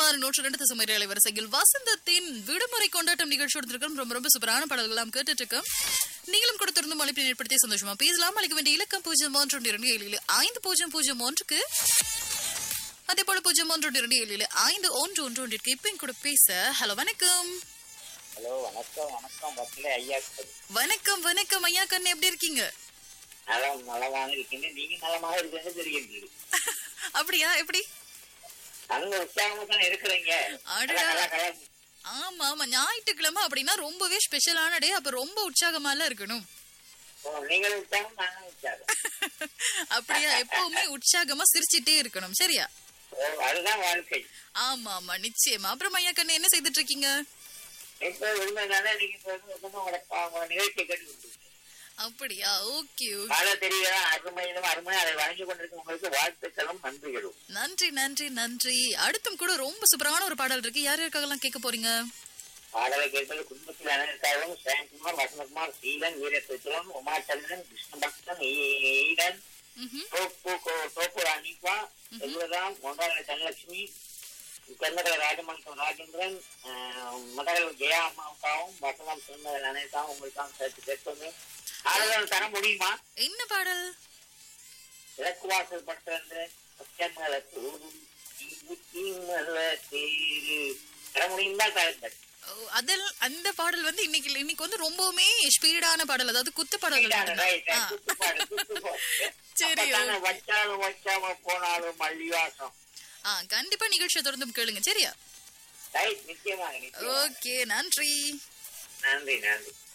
குமார் நூற்று ரெண்டு தசமரி அலைவரிசையில் வசந்தத்தின் விடுமுறை கொண்டாட்டம் நிகழ்ச்சி எடுத்திருக்கோம் ரொம்ப ரொம்ப சூப்பரான பாடல்களாம் கேட்டுட்டு இருக்கோம் நீங்களும் கொடுத்திருந்தும் அழைப்பினை ஏற்படுத்தி சந்தோஷமா பேசலாம் அழைக்க வேண்டிய இலக்கம் பூஜ்ஜியம் ஒன்று ஒன்று இரண்டு ஏழு ஏழு ஐந்து பூஜ்ஜியம் பூஜ்ஜியம் ஒன்றுக்கு அதே போல பூஜ்ஜியம் ஒன்று ஒன்று இரண்டு ஏழு ஏழு ஐந்து ஒன்று ஒன்று ஒன்றிற்கு இப்ப என் கூட பேச ஹலோ வணக்கம் ஹலோ வணக்கம் வணக்கம் பஸ்ல ஐயா வணக்கம் வணக்கம் ஐயா கண்ணு எப்படி இருக்கீங்க நலம் நலமாக இருக்கின்றேன் நீங்க நலமாக இருக்கிறது தெரிகின்றது அப்படியா எப்படி நல்ல உற்சாகமா தான் இருக்கிறீங்க அடடா. நல்லா, நல்லா, நல்லா. ஆமா ஆமா ஞாயிற்றுக்கிழமை அப்படின்னா ரொம்பவே ஸ்பெஷலான டே அப்ப ரொம்ப உற்சாகமா எல்லாம் இருக்கணும் ஓ, நீங்கள் உற்சாகம் நானும் உற்சாகம் அப்படியா எப்பவுமே உற்சாகமா சிரிச்சிட்டே இருக்கணும் சரியா ஓ, அதுதான் வாழ்க்கை ஆமா ஆமா நிச்சயமா அப்புறம் ஐயா கண்ணு என்ன செய்துட்டு இருக்கீங்க இப்ப விரும்பினால நீங்க இப்ப வந்து உங்களோட பா- உங்க நிகழ்ச்சியை கேட்டு அப்படியா ஓகே ஓகே கால தெரியுதா அருமையிலும் அருமை அதை வழங்கி கொண்டிருக்கும் உங்களுக்கு வாழ்த்துக்களும் நன்றிகளும் நன்றி நன்றி நன்றி அடுத்தும் கூட ரொம்ப சூப்பரான ஒரு பாடல் இருக்கு யார் யாருக்காகலாம் கேட்க போறீங்க பாடலை கேட்பது குடும்பத்தில் அனைத்தாரும் சேன்குமார் வசந்தகுமார் சீலன் வீரத்திலம் உமாச்சந்திரன் கிருஷ்ணபக்தன் ஈடன் ம்ஹும். தோப்பு கோ- தோப்பூர் அனிபா செல்வராம் மொண்டாள தனலட்சுமி தென்னகல ராஜமணிக்கம் ராஜேந்திரன் ஆஹ், மதகல் ஜெயா அம்மாவுக்காகவும் வசந்தம் சிறந்தவர்கள் அனைத்தாவும் உங்களுக்காக சேர்த்து கேட்போமே ஆளுநர் தர முடியுமா என்ன பாடல் இலக்கு வாசல் பட்டிருந்த பச்சைமல தூரும் தீமல தேரு தர முடியுமா தாருங்கள் ஓ, அதில் அந்த பாடல் வந்து இன்னைக்கு இல்ல. இன்னைக்கு வந்து ரொம்பவுமே ஸ்பீடான பாடல் அதாவது குத்து பாடல்கள் மட்டும்தான். ஆ. சரி, சரி வச்சாலும் வச்சாம போனாலும் மல்லிவாசம் ஆ கண்டிப்பா நிகழ்ச்சியை தொடர்ந்து கேளுங்க சரியா ரைட் நிச்சயமாக நிச்சயமாக ஓகே நன்றி நன்றி நன்றி